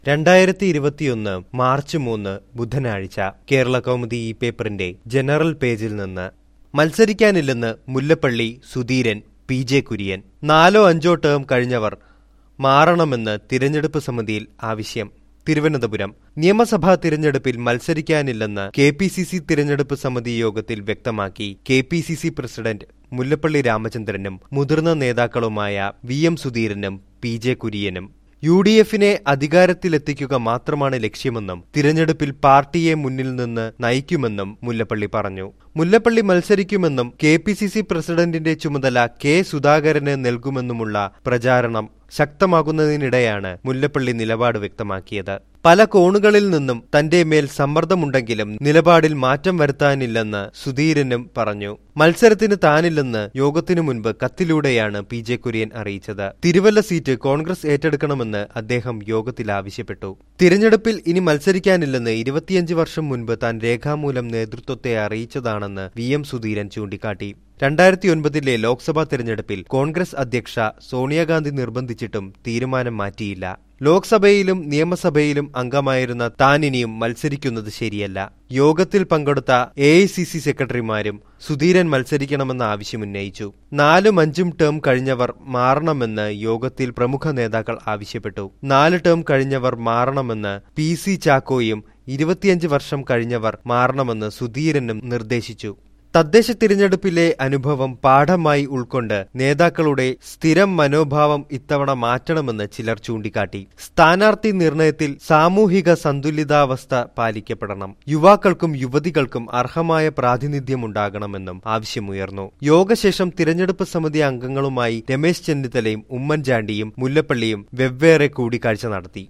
രണ്ടായിരത്തി ഇരുപത്തിയൊന്ന് മാർച്ച് മൂന്ന് ബുധനാഴ്ച കേരള കൗമുദി ഈ പേപ്പറിന്റെ ജനറൽ പേജിൽ നിന്ന് മത്സരിക്കാനില്ലെന്ന് മുല്ലപ്പള്ളി സുധീരൻ പി ജെ കുര്യൻ നാലോ അഞ്ചോ ടേം കഴിഞ്ഞവർ മാറണമെന്ന് തിരഞ്ഞെടുപ്പ് സമിതിയിൽ ആവശ്യം തിരുവനന്തപുരം നിയമസഭാ തിരഞ്ഞെടുപ്പിൽ മത്സരിക്കാനില്ലെന്ന് കെ പി സി സി തിരഞ്ഞെടുപ്പ് സമിതി യോഗത്തിൽ വ്യക്തമാക്കി K P C C president Mullappally രാമചന്ദ്രനും മുതിർന്ന നേതാക്കളുമായ വി എം സുധീരനും പി ജെ കുര്യനും യു ഡി എഫിനെ അധികാരത്തിലെത്തിക്കുക മാത്രമാണ് ലക്ഷ്യമെന്നും തിരഞ്ഞെടുപ്പിൽ പാർട്ടിയെ മുന്നിൽ നിന്ന് നയിക്കുമെന്നും മുല്ലപ്പള്ളി പറഞ്ഞു മുല്ലപ്പള്ളി മത്സരിക്കുമെന്നും കെ പി സി സി പ്രസിഡന്റിന്റെ ചുമതല കെ സുധാകരന് നൽകുമെന്നുമുള്ള പ്രചാരണം ശക്തമാകുന്നതിനിടെയാണ് മുല്ലപ്പള്ളി നിലപാട് വ്യക്തമാക്കിയത് പല കോണുകളിൽ നിന്നും തന്റെ മേൽ സമ്മർദ്ദമുണ്ടെങ്കിലും നിലപാടിൽ മാറ്റം വരുത്താനില്ലെന്ന് സുധീരനും പറഞ്ഞു മത്സരത്തിന് താനില്ലെന്ന് യോഗത്തിനു മുൻപ് കത്തിലൂടെയാണ് പി ജെ കുര്യൻ അറിയിച്ചത് തിരുവല്ല സീറ്റ് കോൺഗ്രസ് ഏറ്റെടുക്കണമെന്ന് അദ്ദേഹം യോഗത്തിൽ ആവശ്യപ്പെട്ടു തിരഞ്ഞെടുപ്പിൽ ഇനി മത്സരിക്കാനില്ലെന്ന് ഇരുപത്തിയഞ്ച് വർഷം മുൻപ് താൻ രേഖാമൂലം നേതൃത്വത്തെ അറിയിച്ചതാണെന്ന് വി എം സുധീരൻ ചൂണ്ടിക്കാട്ടി രണ്ടായിരത്തി ഒൻപതിലെ ലോക്സഭാ തെരഞ്ഞെടുപ്പിൽ കോൺഗ്രസ് അധ്യക്ഷ സോണിയാഗാന്ധി നിർബന്ധിച്ചിട്ടും തീരുമാനം മാറ്റിയില്ല ലോക്സഭയിലും നിയമസഭയിലും അംഗമായിരുന്ന താൻ ഇനിയും മത്സരിക്കുന്നത് ശരിയല്ല യോഗത്തിൽ പങ്കെടുത്ത എ ഐ സി സി സെക്രട്ടറിമാരും സുധീരൻ മത്സരിക്കണമെന്ന ആവശ്യമുന്നയിച്ചു നാലും അഞ്ചും ടേം കഴിഞ്ഞവർ മാറണമെന്ന് യോഗത്തിൽ പ്രമുഖ നേതാക്കൾ ആവശ്യപ്പെട്ടു നാല് ടേം കഴിഞ്ഞവർ മാറണമെന്ന് പി സി ചാക്കോയും ഇരുപത്തിയഞ്ച് വർഷം കഴിഞ്ഞവർ മാറണമെന്ന് സുധീരനും നിർദ്ദേശിച്ചു തദ്ദേശ തിരഞ്ഞെടുപ്പിലെ അനുഭവം പാഠമായി ഉൾക്കൊണ്ട് നേതാക്കളുടെ സ്ഥിരം മനോഭാവം ഇത്തവണ മാറ്റണമെന്ന് ചിലർ ചൂണ്ടിക്കാട്ടി സ്ഥാനാർത്ഥി നിർണയത്തിൽ സാമൂഹിക സന്തുലിതാവസ്ഥ പാലിക്കപ്പെടണം യുവാക്കൾക്കും യുവതികൾക്കും അർഹമായ പ്രാതിനിധ്യമുണ്ടാകണമെന്നും ആവശ്യമുയർന്നു യോഗശേഷം തിരഞ്ഞെടുപ്പ് സമിതി അംഗങ്ങളുമായി രമേശ് ചെന്നിത്തലയും ഉമ്മൻചാണ്ടിയും മുല്ലപ്പള്ളിയും വെവ്വേറെ കൂടിക്കാഴ്ച നടത്തി